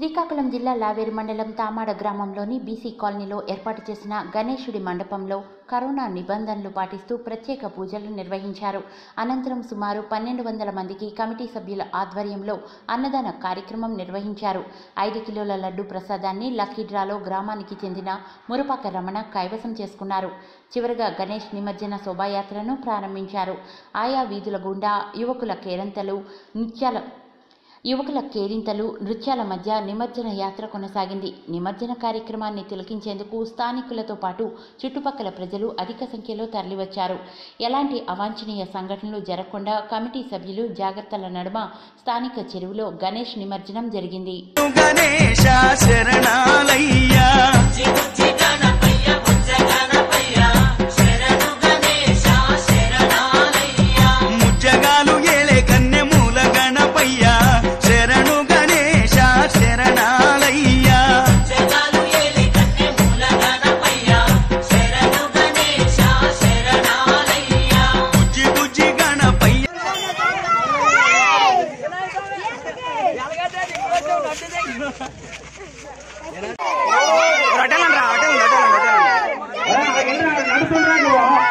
శ్రీకాకుళం జిల్లా లావేరు మండలం తామాడ గ్రామంలోని బీసీ కాలనీలో ఏర్పాటు చేసిన గణేశుడి మండపంలో కరోనా నిబంధనలు పాటిస్తూ ప్రత్యేక పూజలు నిర్వహించారు అనంతరం సుమారు పన్నెండు వందల మందికి కమిటీ సభ్యుల ఆధ్వర్యంలో అన్నదాన కార్యక్రమం నిర్వహించారు ఐదు కిలోల లడ్డు ప్రసాదాన్ని లక్కీ డ్రాలో గ్రామానికి చెందిన మురపాక రమణ కైవసం చేసుకున్నారు చివరగా గణేష్ నిమజ్జన శోభాయాత్రను ప్రారంభించారు ఆయా వీధుల గుండా యువకుల కేరంతలు నృత్యాల యువకుల కేరింతలు నృత్యాల మధ్య నిమజ్జన యాత్ర కొనసాగింది నిమజ్జన కార్యక్రమాన్ని తిలకించేందుకు స్థానికులతో పాటు చుట్టుపక్కల ప్రజలు అధిక సంఖ్యలో తరలివచ్చారు ఎలాంటి అవాంఛనీయ సంఘటనలు జరగకుండా కమిటీ సభ్యులు జాగ్రత్తల నడుమ స్థానిక చెరువులో గణేష్ నిమజ్జనం జరిగింది గణేశ శరణాలయ్యా ముచ్చగాలు ఏలే కన్నె మూల గణపయ్య శరణు గణేశ శరణాలయ్యా బుజ్జి బుజ్జి గణపయ్య నడుస్తుండ్రా నువ్వు